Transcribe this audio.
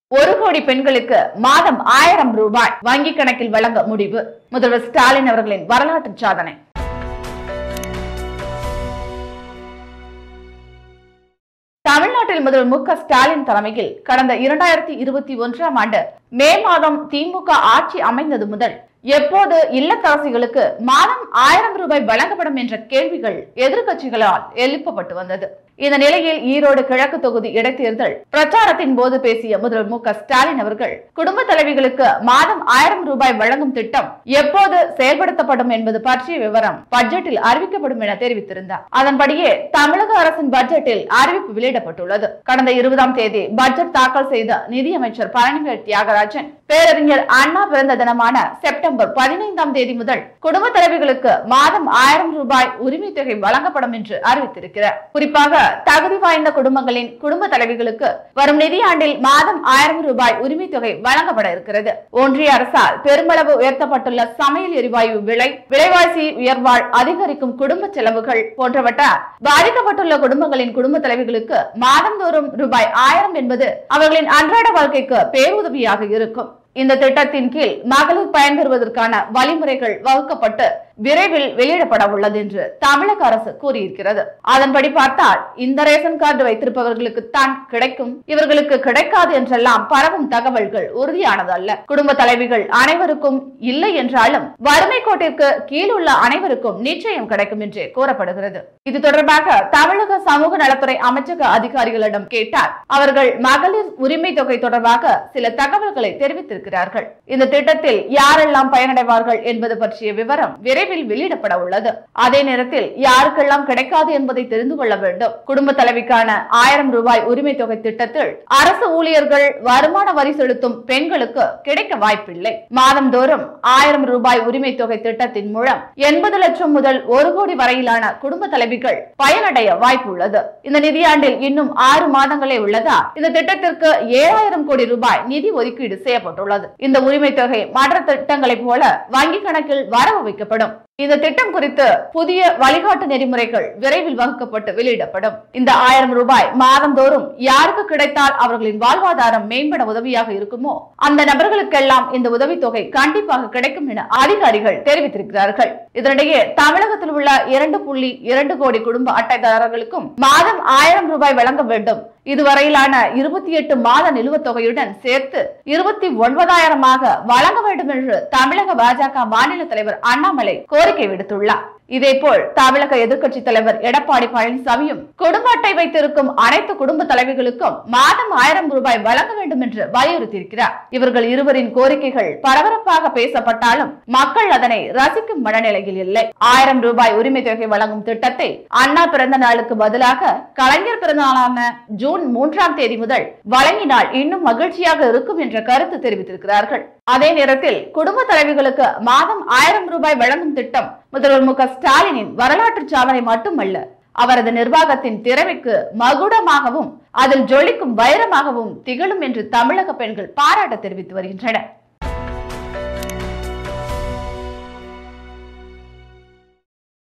ஒரு கோடி பெண்களுக்கு மாதம் ஆயிரம் ரூபாய் வங்கி கணக்கில் வழங்க முடிவு முதல்வர் ஸ்டாலின் அவர்களின் வரலாற்று சாதனை தமிழ்நாட்டில் முதல்வர் மு க ஸ்டாலின் தலைமையில் கடந்த இரண்டாயிரத்தி இருபத்தி ஒன்றாம் ஆண்டு மே மாதம் திமுக ஆட்சி அமைந்தது முதல் எப்போது இல்லத்தரசிகளுக்கு மாதம் ஆயிரம் ரூபாய் வழங்கப்படும் என்ற கேள்விகள் எதிர்க்கட்சிகளால் எழுப்பப்பட்டு வந்தது இந்த நிலையில் ஈரோடு கிழக்கு தொகுதி இடைத்தேர்தல் பிரச்சாரத்தின் போது பேசிய முதல்வர் மு க ஸ்டாலின் அவர்கள் குடும்ப தலைவிகளுக்கு மாதம் ஆயிரம் ரூபாய் வழங்கும் திட்டம் எப்போது செயல்படுத்தப்படும் என்பது பற்றிய விவரம் பட்ஜெட்டில் அறிவிக்கப்படும் என தெரிவித்திருந்தார் அதன்படியே தமிழக அரசின் பட்ஜெட்டில் அறிவிப்பு வெளியிடப்பட்டுள்ளது கடந்த இருபதாம் தேதி பட்ஜெட் தாக்கல் செய்த நிதியமைச்சர் பழனிவேல் தியாகராஜன் பேரறிஞர் அண்ணா பிறந்த தினமான செப்டம்பர் பதினைந்தாம் தேதி முதல் குடும்ப தலைவிகளுக்கு மாதம் ஆயிரம் ரூபாய் உரிமை தொகை வழங்கப்படும் என்று அறிவித்திருக்கிறார் குறிப்பாக தகுதி வாய்ந்த குடும்பங்களின் குடும்ப தலைவிகளுக்கு வரும் நிதியாண்டில் மாதம் ஆயிரம் ரூபாய் உரிமை தொகை வழங்கப்பட இருக்கிறது ஒன்றிய அரசால் பெருமளவு உயர்த்தப்பட்டுள்ள சமையல் எரிவாயு விலை விலைவாசி உயர்வால் அதிகரிக்கும் குடும்ப செலவுகள் போன்றவற்றால் பாதிக்கப்பட்டுள்ள குடும்பங்களின் குடும்ப தலைவிகளுக்கு மாதந்தோறும் ரூபாய் ஆயிரம் என்பது அவர்களின் அன்றாட வாழ்க்கைக்கு பேருதவியாக இருக்கும் இந்த திட்டத்தின் கீழ் மகளிர் பயன்பெறுவதற்கான வழிமுறைகள் வகுக்கப்பட்டு விரைவில் வெளியிடப்பட உள்ளது என்று தமிழக அரசு கூறியிருக்கிறது அதன்படி பார்த்தால் இந்த ரேஷன் கார்டு வைத்திருப்பவர்களுக்கு தான் கிடைக்கும் இவர்களுக்கு கிடைக்காது என்றெல்லாம் பரவும் தகவல்கள் உறுதியானது அல்ல குடும்ப தலைவிகள் அனைவருக்கும் இல்லை என்றாலும் வறுமை கோட்டிற்கு கீழ் உள்ள அனைவருக்கும் நிச்சயம் கிடைக்கும் என்று கூறப்படுகிறது இது தொடர்பாக தமிழக சமூக நலத்துறை அமைச்சக அதிகாரிகளிடம் கேட்டால் அவர்கள் மகளிர் உரிமை தொகை தொடர்பாக சில தகவல்களை தெரிவித்திருக்கிறார்கள் இந்த திட்டத்தில் யாரெல்லாம் பயனடைவார்கள் என்பது பற்றிய விவரம் விரைவில் வெளியிடப்பட உள்ளது அதே நேரத்தில் யாருக்கெல்லாம் கிடைக்காது என்பதை தெரிந்து கொள்ள வேண்டும் குடும்ப தலைவிக்கான ஆயிரம் ரூபாய் உரிமை தொகை திட்டத்தில் அரசு ஊழியர்கள் வருமான வரி செலுத்தும் பெண்களுக்கு கிடைக்க வாய்ப்பில்லை மாதந்தோறும் ஆயிரம் ரூபாய் உரிமை தொகை திட்டத்தின் மூலம் எண்பது லட்சம் முதல் ஒரு கோடி வரையிலான குடும்ப தலைவிகள் பயனடைய வாய்ப்பு உள்ளது இந்த நிதியாண்டில் இன்னும் ஆறு மாதங்களே உள்ளதா இந்த திட்டத்திற்கு ஏழாயிரம் கோடி ரூபாய் நிதி ஒதுக்கீடு செய்யப்பட்டுள்ளது இந்த உரிமை தொகை மற்ற திட்டங்களைப் போல வங்கி கணக்கில் வரவு வைக்கப்படும் இந்த திட்டம் குறித்து புதிய வழிகாட்டு நெறிமுறைகள் விரைவில் வகுக்கப்பட்டு வெளியிடப்படும் இந்த ஆயிரம் ரூபாய் மாதந்தோறும் யாருக்கு கிடைத்தால் அவர்களின் வாழ்வாதாரம் மேம்பட உதவியாக இருக்குமோ அந்த நபர்களுக்கெல்லாம் இந்த உதவித்தொகை கண்டிப்பாக கிடைக்கும் என அதிகாரிகள் தெரிவித்திருக்கிறார்கள் இதனிடையே தமிழகத்தில் உள்ள இரண்டு புள்ளி இரண்டு கோடி குடும்ப அட்டைதாரர்களுக்கும் மாதம் ஆயிரம் ரூபாய் வழங்க வேண்டும் இதுவரையிலான இருபத்தி எட்டு மாத நிலுவத் தொகையுடன் சேர்த்து இருபத்தி ஒன்பதாயிரமாக வழங்க வேண்டும் என்று தமிழக பாஜக மாநில தலைவர் அண்ணாமலை கோரிக்கை விடுத்துள்ளார் இதேபோல் தமிழக எதிர்க்கட்சி தலைவர் எடப்பாடி பழனிசாமியும் குடும்ப அட்டை வைத்திருக்கும் அனைத்து குடும்ப தலைவிகளுக்கும் மாதம் ஆயிரம் ரூபாய் வழங்க வேண்டும் என்று வலியுறுத்தியிருக்கிறார் இவர்கள் இருவரின் கோரிக்கைகள் பரபரப்பாக பேசப்பட்டாலும் மக்கள் அதனை ரசிக்கும் மனநிலையில் இல்லை ஆயிரம் ரூபாய் உரிமை தொகை வழங்கும் திட்டத்தை அண்ணா பிறந்த நாளுக்கு பதிலாக கலைஞர் பிறந்த நாளான ஜூன் மூன்றாம் தேதி முதல் வழங்கினால் இன்னும் மகிழ்ச்சியாக இருக்கும் என்ற கருத்து தெரிவித்திருக்கிறார்கள் அதே நேரத்தில் குடும்ப தலைவிகளுக்கு மாதம் ஆயிரம் ரூபாய் வழங்கும் திட்டம் முதல்வர் மு க ஸ்டாலினின் வரலாற்று சாதனை மட்டுமல்ல அவரது நிர்வாகத்தின் திறமைக்கு மகுடமாகவும் அதில் ஜொலிக்கும் வைரமாகவும் திகழும் என்று தமிழக பெண்கள் பாராட்டு தெரிவித்து வருகின்றனர்